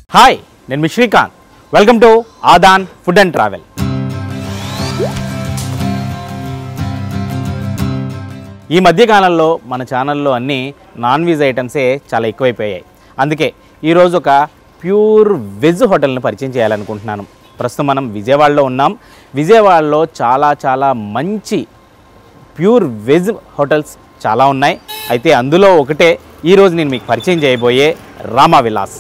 Hi నేను మీ Srikanth welcome to Aadhan food and travel ఈ మధ్యకాలంలో మన ఛానల్లో అన్ని నాన్ వెజ్ ఐటమ్సే చాలా ఎక్కువైపోయాయి అందుకే ఈరోజు ఒక ప్యూర్ వెజ్ హోటల్ని పరిచయం చేయాలనుకుంటున్నాను ప్రస్తుతం మనం విజయవాడలో ఉన్నాం విజయవాడలో చాలా చాలా మంచి ప్యూర్ వెజ్ హోటల్స్ చాలా ఉన్నాయి అయితే అందులో ఒకటే ఈరోజు నేను మీకు పరిచయం చేయబోయే రామా విలాస్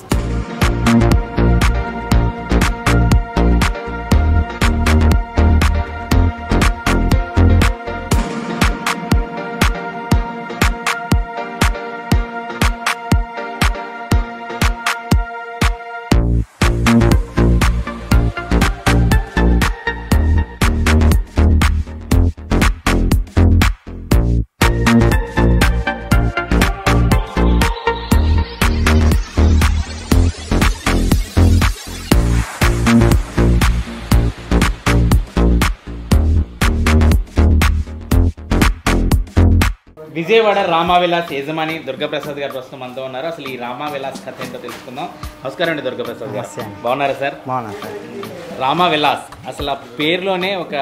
విజయవాడ రామా విలాస్ యజమాని దుర్గాప్రసాద్ గారు ప్రస్తుతం మనతో ఉన్నారు అసలు ఈ రామా విలాస్ కథ ఏంటో తెలుసుకుందాం నమస్కారం అండి దుర్గాప్రసాద్ గారు నమస్తే అండి. బాగున్నారా సార్ బాగున్నా సార్ రామా విలాస్ అసలు ఆ పేరులోనే ఒక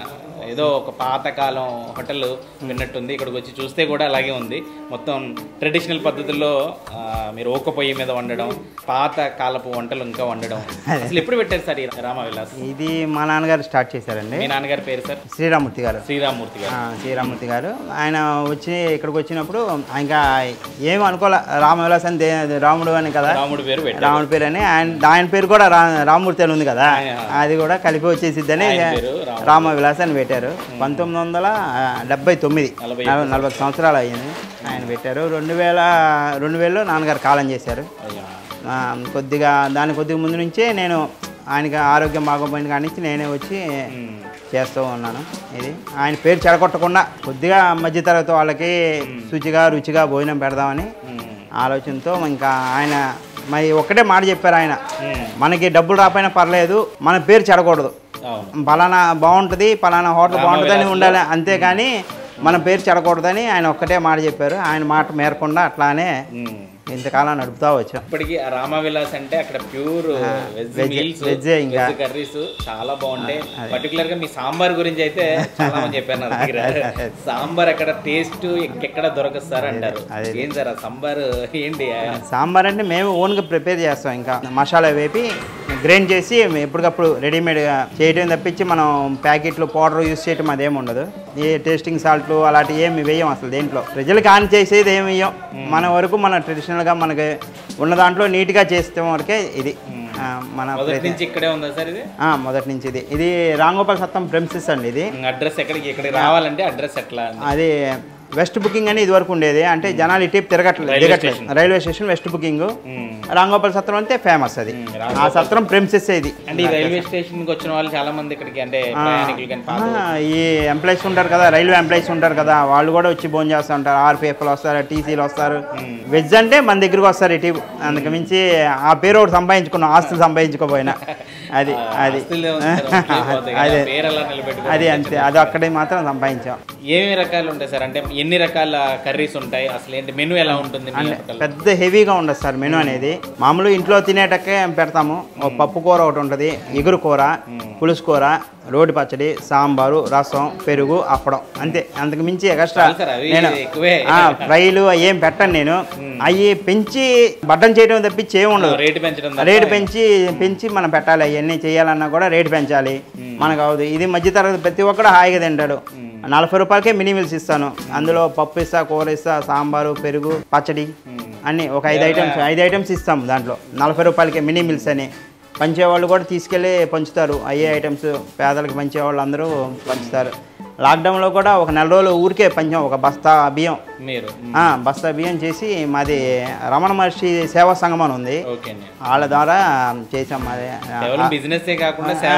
ఏదో ఒక పాతకాలం హోటల్ విన్నట్టుంది ఇక్కడికి వచ్చి చూస్తే కూడా అలాగే ఉంది మొత్తం ట్రెడిషనల్ పద్ధతుల్లో ఆ, మీరు ఓక పొయ్యి మీద వండడం పాత కాలపు వంటలు ఇంకా వండడం అసలు ఎప్పుడు పెట్టారు సార్ ఈ రామా విలాస్ ఇది మా నాన్నగారు స్టార్ట్ చేశారండి మీ నాన్నగారి పేరు సార్ శ్రీరామూర్తి గారు శ్రీరామూర్తి గారు ఆ, శ్రీరామూర్తి గారు ఆయన వచ్చి ఇక్కడికి వచ్చినప్పుడు ఇంకా ఏం అనుకోలే రామవిలాస్ అని దే- రాముడు అని కదా రాముడి పేరు పెట్టారు రాముడి పేరు అని ఆయన ఆయన పేరు కూడా రా రామూర్తి అని ఉంది కదా ఆయన- అది కూడా కలిపి వచ్చేసిద్దని ఆయన పేరు రాముడు. రామవిలాస్ అని పెట్టారు పంతొమ్మిది వందల డెబ్బై తొమ్మిది నలభై నలభై నలభై సంవత్సరాలు అయ్యింది ఆయన పెట్టారు రెండు వేల రెండు వేలలో నాన్నగారు కాలం చేశారు అయ్యా. ఆ, కొద్దిగా దాని కొద్దిగా ముందు నుంచే నేను ఆయనకి ఆరోగ్యం బాగోపోయిన కాడి నుంచి నేనే వచ్చి ఉమ్. చేస్తూ ఉన్నాను ఇది ఆయన పేరు చెడగొట్టకుండా కొద్దిగా మధ్యతరగతి వాళ్ళకి శుచిగా రుచిగా భోజనం పెడదామని ఉమ్. ఆలోచనతో ఇంకా ఆయన మరి ఒక్కటే మాట చెప్పారు ఆయన ఉమ్. మనకి డబ్బులు రాపోయినా పర్లేదు మన పేరు చెడకూడదు అవును పలానా బాగుంటుంది పలానా హోటల్ రామ బాగుంటుందని విలాస్లో. ఉండాలి అంతేగాని మన పేరు చెడకూడదని ఆయన ఒక్కటే మాట చెప్పారు ఆయన మాట మేరకుండా అట్లానే ఉమ్. ఇంతకాలం నడుపుతా వచ్చాం ఇప్పటికి ఆ రామా విలాస్ అంటే అక్కడ pure veg veg- meals veg ఇంకా. వెజ్ కర్రీస్ చాలా బాగుంటాయి పర్టికులర్ గా మీ సాంబార్ గురించి అయితే చాలా మంది చెప్పారు నా దగ్గర సాంబార్ అక్కడ టేస్ట్ ఎక్కడ దొరకదు సార్ అంటారు అదే. ఏం సార్ ఆ సాంబార్ ఏంటి సాంబార్ అంటే మేము ఓన్గా ప్రిపేర్ చేస్తాం ఇంకా మసాలా వేపి గ్రైండ్ చేసి ఎప్పటికప్పుడు రెడీమేడ్గా చేయడం తప్పించి మనం ప్యాకెట్లు పౌడర్ యూస్ చేయడం అదేమి ఉండదు ఏ టేస్టింగ్ సాల్ట్లు అలాంటివి ఏమి వేయం అసలు దేంట్లో ప్రజలకు ఆన్ చేసేది ఏమి వేయం మన వరకు మన ట్రెడిషనల్గా మనకి ఉన్న దాంట్లో నీట్గా చేస్తే వరకే ఇది ఆ, మన మొదటి ప్రయత్నం. నుంచి ఇక్కడే ఉందా సార్ ఇది ఆ, మొదటి నుంచి ఇది ఇది రాంగోపాల్ సత్తం ప్రెమిసెస్ అండి ఇది అడ్రస్ ఎక్కడికి ఇక్కడికి రావాలంటే అడ్రస్ ఎట్లా అది వెస్ట్ బుకింగ్ అని ఇది వరకు ఉండేది అంటే జనాలు ఇటు తిరగట్లేదు రైల్వే దిగట్లేదు station. Railway station west booking ఉమ్. రాంగోపాల్ సత్రం అంటే ఫేమస్ అది ఉమ్, ఆ రాంగోపాల్ సత్రం ప్రెమిసెస్ ఇది అంటే ఈ రైల్వే స్టేషన్ కి వచ్చిన వాళ్ళు చాలా మంది ఇక్కడికి అంటే ప్రయాణికులు కానీ పాత ఆ, ఈ ఎంప్లాయీస్ ఉంటారు కదా రైల్వే ఎంప్లాయీస్ ఉంటారు కదా వాళ్ళు కూడా వచ్చి భోజనం చేస్తూ ఉంటారు ఆర్పిఎఫ్లు వస్తారు టీసీలు వస్తారు వెజ్ అంటే మన దగ్గరికి వస్తారు ఇటు అందుకు మించి ఆ పేరు ఒకటి సంపాదించుకున్నాం ఆస్తులు సంపాదించుకోపోయినా అది అది ఆస్తులే ఉంది సార్, వస్తాయి పోతాయి కదా, అదే పేరు అలా నిలబెట్టుకోవడం అది అంతే అది అక్కడే మాత్రం సంపాదించాం ఏమేమి రకాలు ఉంటాయి సార్ అంటే ఎన్ని రకాల కర్రీస్ ఉంటాయి అసలు ఏంటి మెనూ ఎలా ఉంటుంది మీ అంటే హోటల్లో? పెద్ద హెవీగా ఉండదు సార్ మెనూ అనేది మామూలు ఇంట్లో తినేటక్కే పెడతాము ఓ పప్పు కూర ఒకటి ఉంటుంది ఎగురు కూర పులుసు కూర రోటి పచ్చడి సాంబారు రసం పెరుగు అప్పడం అంతే అంతకు మించి ఎక్స్ట్రా చాలు సార్, అవి నేను ఎక్కువే. ఆ, ఫ్రైలు అవి ఏం పెట్టను నేను అవి పెంచి బడ్డం చేయడం తప్పించి ఏమి ఉండదు రేటు పెంచడం తప్ప రేటు పెంచి పెంచి మనం పెట్టాలి అవన్నీ చేయాలన్నా కూడా రేటు పెంచాలి మనకు అవదు ఇది మధ్యతరగతి ప్రతి ఒక్కడు హాయిగా తింటాడు నలభై రూపాయలకే మినీ మీల్స్ ఇస్తాను అందులో పప్పు ఇస్తా కూర ఇస్తా సాంబారు పెరుగు పచ్చడి అన్నీ ఒక ఐదు ఐటమ్స్ ఐదు ఐటమ్స్ ఇస్తాం దాంట్లో నలభై రూపాయలకే మినీ మీల్స్ అని పంచేవాళ్ళు కూడా తీసుకెళ్ళి పంచుతారు అయ్యే ఐటమ్స్ పేదలకు పంచేవాళ్ళు అందరూ పంచుతారు లాక్డౌన్లో కూడా ఒక నెల రోజులు ఊరికే పంచాం ఒక బస్తా బియ్యం మీరు ఆ, బస్తా బియ్యం చేసి మాది రమణ మహర్షి సేవా సంఘం అని ఉంది ఓకే అండి వాళ్ళ ద్వారా చేసాం మాది కేవలం బిజినెస్ కాకుండా సేవ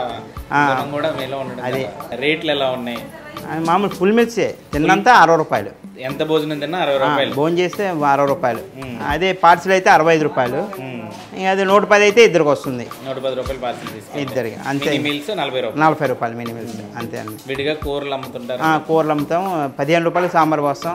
ఆ. గుణం కూడా మీలో ఉండడం అది. కదా. రేట్లు ఎలా ఉన్నాయి ఆ, మామూలు ఫుల్ మిల్సే తిన్నంతా అరవై రూపాయలు ఎంత భోజనం తిన్నా అరవై రూపాయలు భోజనం చేస్తే అరవై రూపాయలు మ్మ్. అదే పార్సిల్ అయితే అరవై ఐదు రూపాయలు మ్మ్. ఇంకా అది నూట పది అయితే ఇద్దరికి వస్తుంది నూట పది రూపాయలు పార్సల్ తీసుకుంటే ఇద్దరికి అంతే మినీ మీల్స్ నలభై రూపాయలు నలభై రూపాయలు మినీ మిల్స్ అంతే అండి విడిగా కూరలు అమ్ముతుంటారు ఆ, కూరలు అమ్ముతాం పదిహేను రూపాయలు సాంబార్ పోస్తాం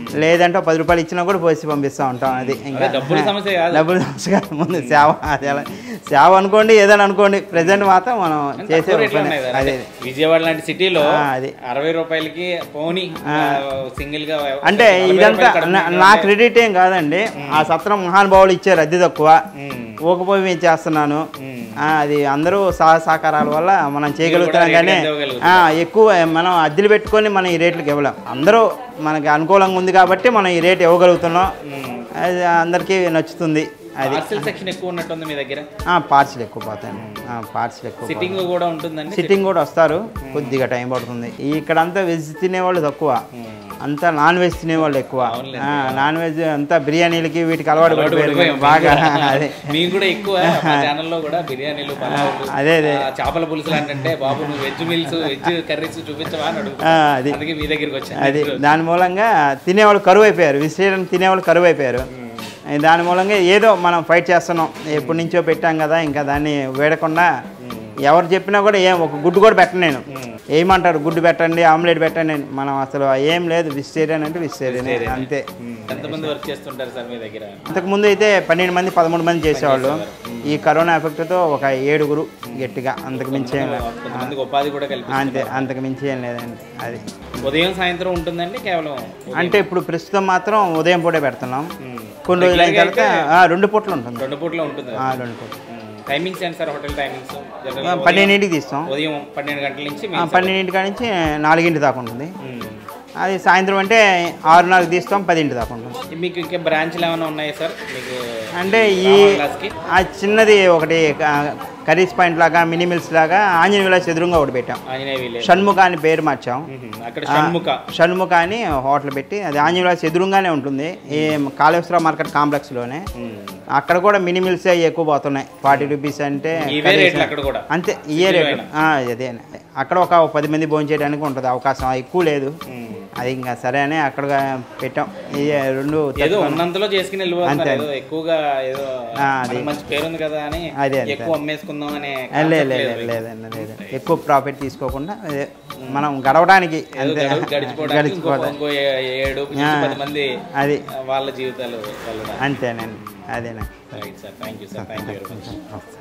లేదంటే ఒక పది రూపాయలు ఇచ్చినా కూడా పోసి పంపిస్తూ ఉంటాం అది ఇంకా అదే డబ్బుల సమస్య కాదు. డబ్బుల సమస్య కాదు ముందు సేవ అది ఎలా సేవ అనుకోండి ఏదైనా అనుకోండి ప్రజెంట్ మాత్రం మనం చేసే తక్కువ రేట్లో పని ఉన్నాయి కదా. అదే అంటే విజయవాడ లాంటి సిటీలో ఆ, అది. అరవై రూపాయలకి పోనీ సింగిల్ గా అంటే నలభై ఇదంతా రూపాయలు కడుపు నా- నిండా నా అంటే- క్రెడిట్ ఏం కాదండి ఆ సత్రం మహానుభావులు ఇచ్చారు అద్దె తక్కువ ఉమ్, ఊకపోయి మేము చేస్తున్నాను ఉమ్. ఆ, అది అందరూ సహ సహకారాల వల్ల మనం చేయగలుగుతున్నాం రేట్లు కానీ ఎంత ఇవ్వగలుగుతారు? ఆ, ఎక్కువ మనం అద్దెలు పెట్టుకొని మనం ఈ రేట్లకు ఇవ్వలేం అందరూ మనకి అనుకూలంగా ఉంది కాబట్టి మనం ఈ రేట్ ఇవ్వగలుగుతున్నాం ఉమ్. అది అందరికీ నచ్చుతుంది అది పార్సల్ సెక్షన్ ఎక్కువ ఉన్నట్టుంది మీ దగ్గర పార్సల్ ఎక్కువ పోతాయండి పార్సల్ ఎక్కువ పోతాయి. సిట్టింగ్ కూడా ఉంటుందండి సిట్టింగ్ కూడా వస్తారు కొద్దిగా టైం పడుతుంది ఇక్కడంతా వెజ్ తినేవాళ్ళు తక్కువ అంతా నాన్ వెజ్ తినేవాళ్ళు ఎక్కువ అవునులే. ఆ, నాన్ వెజ్ అంతా బిర్యానీలకి వీటికి అలవాటు అలవాటు పడిపోయారు పడిపోయాం బాగా మేము కూడా. అదే మేము కూడా ఎక్కువ మా ఛానల్లో కూడా బిర్యానీలు పలావులు అదే, అదే. ఆ, చేపల పులుసులు అంటే బాబు నువ్వు వెజ్ మీల్స్ వెజ్ కర్రీస్ చూపించవా అని ఆ, అడుగుతా అది అందుకే మీ దగ్గరికి వచ్చాను అది దాని మూలంగా తినేవాళ్ళు కరువు అయిపోయారు వెజిటేరియన్ తినేవాళ్ళు కరువు అయిపోయారు దాని మూలంగా ఏదో మనం ఫైట్ చేస్తున్నాం ఎప్పటి నుంచో పెట్టాం కదా ఇంకా దాన్ని వేడకుండా ఎవరు చెప్పినా కూడా ఏం ఒక గుడ్డు కూడా పెట్టను నేను ఏమంటారు గుడ్డు పెట్టండి ఆమ్లెట్ పెట్టండి అని. మనం అసలు ఏం లేదు వెజిటేరియన్ అంటే వెజిటేరియన్ అంతే ఎంతమంది వర్క్ చేస్తుంటారు సార్ మీ దగ్గర అంతకుముందు అయితే పన్నెండు మంది పదమూడు మంది చేసేవాళ్ళు ఈ కరోనా ఎఫెక్ట్తో ఒక ఏడుగురు గట్టిగా అంతకు మించి ఏం లేదు కొంతమందికి ఉపాధి కూడా కలిపి అంతే అంతకు మించి ఏం లేదండి అది ఉదయం సాయంత్రం ఉంటుందండి కేవలం అంటే ఇప్పుడు ప్రస్తుతం మాత్రం ఉదయం పూటే పెడుతున్నాం ఉమ్. కొన్ని రోజులు అయిన Regular గా తర్వాత ఆ, రెండు పూటలు ఉంటుంది రెండు పూట్ల ఉంటుంది ఆ, రెండు పూటలు టైమింగ్స్ ఏంటి సార్ హోటల్ టైమింగ్స్ ఆ, పన్నెండింటికి తీస్తాం ఉదయం పన్నెండు గంటల నుంచి ఆ, meals పన్నెండింటి కాడ నుంచి నాలుగింటి దాకా ఉంటుంది ఉమ్. అది సాయంత్రం అంటే ఆరున్నరకు తీస్తాం పదింటి దాకా ఉంటుంది మీకు ఇంకా బ్రాంచ్లు ఏమైనా ఉన్నాయా సార్ మీకు అంటే ఈ క్లాస్కి ఆ చిన్నది ఒకటి కర్రీస్ పాయింట్ లాగా మినీ మిల్స్ లాగా ఆంజనేయ విలాస్ ఎదురుగా ఒకటి పెట్టాం ఆంజనేయ విలేజ్ షణ్ముఖ అని పేరు మార్చాం అక్కడ షణ్ముఖ షణ్ముఖ అని హోటల్ పెట్టి అది ఆంజనేయ విలాస్ ఎదురుగానే ఉంటుంది ఈ కాళేశ్వర మార్కెట్ కాంప్లెక్స్లోనే ఉమ్. అక్కడ కూడా మినీ మిల్స్ అవి ఎక్కువ పోతున్నాయి ఫార్టీ రూపీస్ అంటే ఇవే కర్రీస్ రేట్లు అక్కడ కూడా అంతే ఇయే రేటు ఆ, అదే అక్కడ ఒక పది మంది భోజనం చేయడానికి ఉంటుంది అవకాశం ఎక్కువ లేదు ఉమ్. అది ఇంకా సరే అని అక్కడ పెట్టాం ఈ రెండు ఏదో తక్కువ- ఉన్నంతలో చేసుకుని వెళ్ళిపోతున్నారు అంతే. ఏదో ఎక్కువగా ఏదో ఆ, అది. మనకు మంచి పేరు ఉంది కదా అని అదే, అంతే. ఎక్కువ అమ్మేసుకుందాం అనే ఏ, concept లేదు లేదు లేదు మీకు. లేదండి లేదు ఎక్కువ ప్రాఫిట్ తీసుకోకుండా అదే మనం గడవడానికి ఏదో అంతే గడువు- గడిచిపోవడానికి ఇంకో గడిచిపోవడం ఇంకో ఏ- ఏడు నుంచి ఆ. పది మంది అది ఆ, వాళ్ళ జీవితాలు వెళ్ళడానికి అంతేనండి అదేనండి right sir thank you sir thank you very much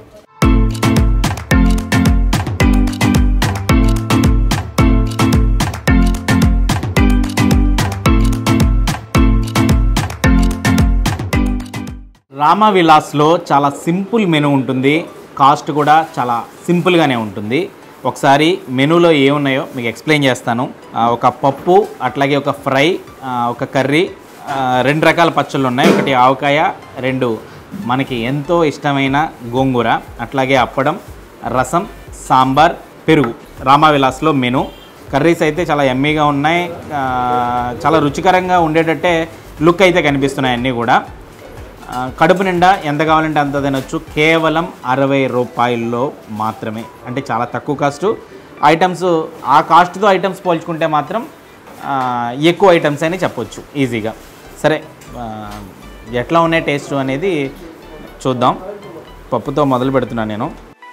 Rama విలాస్లో చాలా సింపుల్ మెనూ ఉంటుంది కాస్ట్ కూడా చాలా సింపుల్గానే ఉంటుంది ఒకసారి మెనూలో ఏమున్నాయో మీకు ఎక్స్ప్లెయిన్ చేస్తాను ఆ, ఒక పప్పు అట్లాగే ఒక ఫ్రై ఆ, ఒక కర్రీ ఆ, రెండు రకాల పచ్చళ్ళు ఉన్నాయి ఒకటి ఆవకాయ రెండు మనకి ఎంతో ఇష్టమైన గోంగూర అట్లాగే అప్పడం రసం సాంబార్ పెరుగు రామా విలాస్లో మెనూ కర్రీస్ అయితే చాలా ఎమ్మీగా ఉన్నాయి ఆ, చాలా రుచికరంగా ఉండేటట్టే లుక్ అయితే కనిపిస్తున్నాయి అన్నీ కూడా ఆ, కడుపు నిండా ఎంత కావాలంటే అంత తినొచ్చు కేవలం అరవై రూపాయల్లో మాత్రమే అంటే చాలా తక్కువ కాస్ట్ ఐటమ్స్ ఆ కాస్ట్తో ఐటమ్స్ పోల్చుకుంటే మాత్రం ఆ, ఎక్కువ ఐటమ్స్ అని చెప్పొచ్చు ఈజీగా సరే ఆ, ఎట్లా ఉన్నాయి టేస్ట్ అనేది చూద్దాం పప్పుతో మొదలు పెడుతున్నాను నేను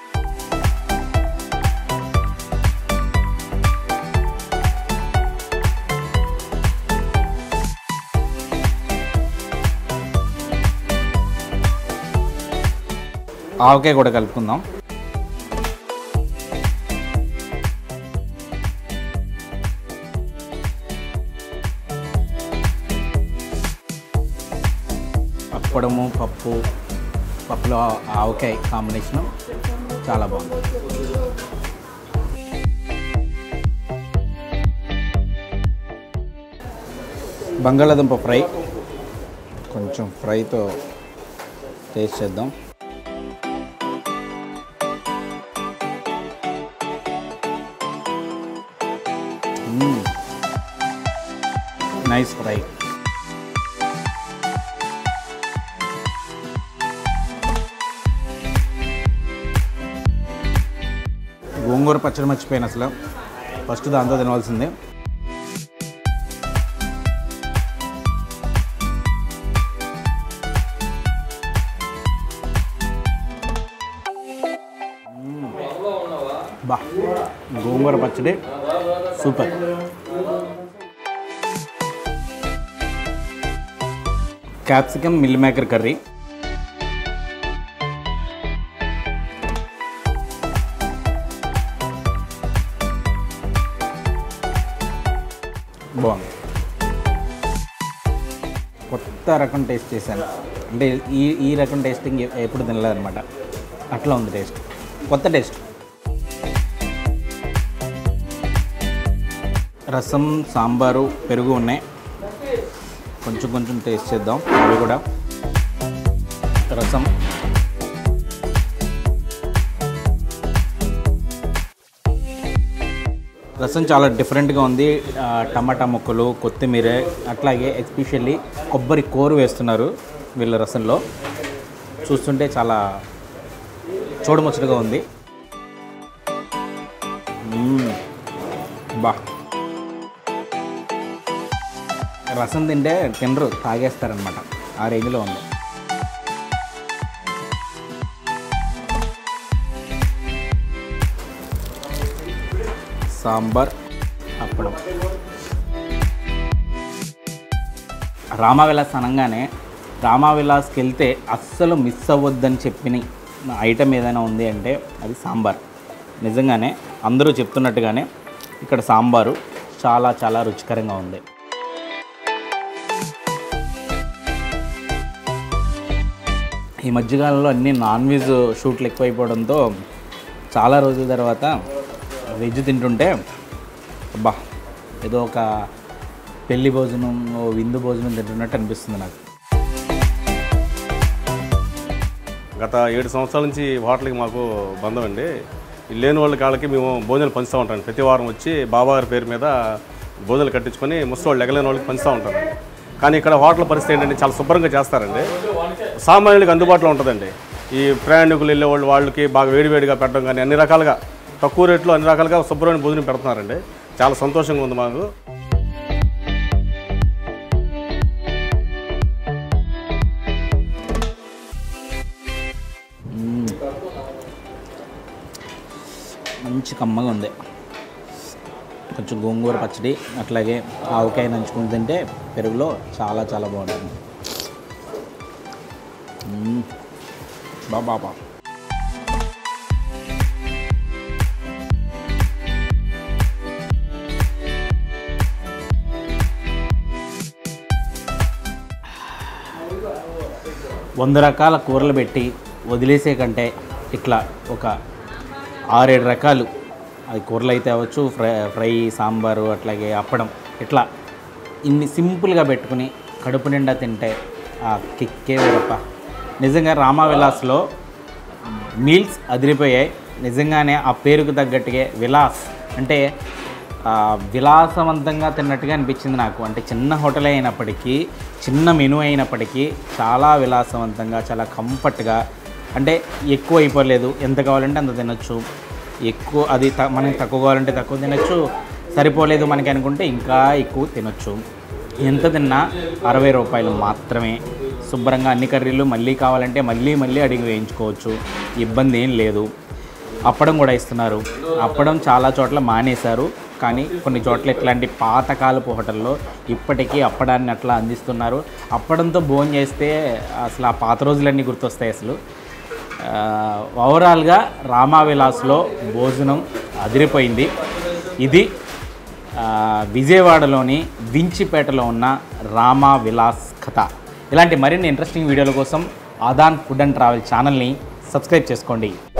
ఆవకాయ కూడా కలుపుకుందాం అప్పడము పప్పు పప్పులో ఆవకాయ కాంబినేషను చాలా బాగుంది బంగాళాదుంప ఫ్రై కొంచెం ఫ్రైతో టేస్ట్ చేద్దాం నైస్ ఫ్రై గోంగూర పచ్చడి మర్చిపోయాను అసలు ఫస్ట్ దాంతో తినవలసిందే బా గోంగూర పచ్చడి super capsicum meal maker curry బాగుంది కొత్త రకం టేస్ట్ చేశాను అంటే ఈ ఈ రకం టేస్టింగ్ ఎప్పుడు తినలేదన్నమాట అట్లా ఉంది టేస్ట్ కొత్త టేస్ట్ రసం సాంబారు పెరుగు ఉన్నాయి కొంచెం కొంచెం టేస్ట్ చేద్దాం అవి కూడా రసం రసం చాలా డిఫరెంట్గా ఉంది ఆ, టమాటా ముక్కలు కొత్తిమీర అట్లాగే ఎస్పెషల్లీ కొబ్బరి కోరు వేస్తున్నారు వీళ్ళ రసంలో చూస్తుంటే చాలా చూడముచ్చటగా ఉంది మ్మ్. బా రసం తింటే తినరు తాగేస్తారనమాట ఆ రేంజ్లో ఉంది సాంబార్ అప్పడం రామావిలాస్ అనగానే రామావిలాస్కి వెళ్తే అస్సలు మిస్ అవ్వద్దని చెప్పిన ఐటెం ఏదైనా ఉంది అంటే అది సాంబార్ నిజంగానే అందరూ చెప్తున్నట్టుగానే ఇక్కడ సాంబారు చాలా చాలా రుచికరంగా ఉంది ఈ మధ్యకాలంలో అన్ని నాన్ వెజ్ షూట్లు ఎక్కువైపోవడంతో చాలా రోజుల తర్వాత వెజ్ తింటుంటే అబ్బా ఏదో ఒక పెళ్లి భోజనం ఓ విందు భోజనం తింటున్నట్టు అనిపిస్తుంది నాకు గత ఏడు సంవత్సరాల నుంచి హోటల్కి మాకు బంధం అండి ఈ లేని వాళ్ళ కాళ్ళకి మేము భోజనాలు పంచుతూ ఉంటాం ప్రతి వారం వచ్చి బాబాగారి పేరు మీద భోజనాలు కట్టించుకొని ముసలి ఎగలేని వాళ్ళకి పంచుతూ ఉంటారు కానీ ఇక్కడ హోటల్ పరిస్థితి ఏంటంటే చాలా శుభ్రంగా చేస్తారండి సామాన్యులకి అందుబాటులో ఉంటుందండి ఈ ప్రయాణికులు వెళ్ళే వాళ్ళు వాళ్ళకి బాగా వేడివేడిగా పెట్టడం కానీ అన్ని రకాలుగా తక్కువ రేట్లో అన్ని రకాలుగా శుభ్రమైన భోజనం పెడుతున్నారండి చాలా సంతోషంగా ఉంది మాకు మ్మ్. మంచి కమ్మగా ఉంది కొంచెం గోంగూర పచ్చడి అట్లాగే ఆవకాయ నంచుకుని తింటే పెరుగులో చాలా చాలా బాగుంటుంది మ్మ్. బా బాబా వంద రకాల కూరలు పెట్టి వదిలేసే కంటే ఇట్లా ఒక ఆరేడు రకాలు అది కూరలు అయితే అవ్వచ్చు ఫ్రై ఫ్రై సాంబారు అట్లాగే అప్పడం ఇట్లా ఇన్ని సింపుల్గా పెట్టుకుని కడుపు నిండా తింటే ఆ కిక్కే వేరప్ప నిజంగా రామా విలాస్లో మీల్స్ అదిరిపోయాయి నిజంగానే ఆ పేరుకు తగ్గట్టుగా విలాస్ అంటే ఆ, విలాసవంతంగా తిన్నట్టుగా అనిపించింది నాకు అంటే చిన్న హోటల్ అయినప్పటికీ చిన్న మెనూ అయినప్పటికీ చాలా విలాసవంతంగా చాలా కంఫర్ట్గా అంటే ఎక్కువ అయిపోలేదు ఎంత కావాలంటే అంత తినొచ్చు ఎక్కువ అది త మనకి తక్కువ కావాలంటే తక్కువ తినొచ్చు సరిపోలేదు మనకి అనుకుంటే ఇంకా ఎక్కువ తినొచ్చు ఎంత తిన్నా అరవై రూపాయలు మాత్రమే శుభ్రంగా అన్ని కర్రీలు మళ్ళీ కావాలంటే మళ్ళీ మళ్ళీ అడిగి వేయించుకోవచ్చు ఇబ్బంది ఏం లేదు అప్పడం కూడా ఇస్తున్నారు అప్పడం చాలా చోట్ల మానేశారు కానీ కొన్ని చోట్ల ఇట్లాంటి పాతకాలపు హోటల్లో ఇప్పటికీ అప్పడాన్ని అట్లా అందిస్తున్నారు అప్పడంతో భోజనం చేస్తే అసలు ఆ పాత రోజులన్నీ గుర్తొస్తాయి అసలు ఆ, ఓవరాల్గా రామా విలాస్లో భోజనం అదిరిపోయింది ఇది ఆ, విజయవాడలోని వించిపేటలో ఉన్న రామా విలాస్ కథ ఇలాంటి మరిన్ని ఇంట్రెస్టింగ్ వీడియోల కోసం ఆదాన్ ఫుడ్ అండ్ ట్రావెల్ ఛానల్ని సబ్స్క్రైబ్ చేసుకోండి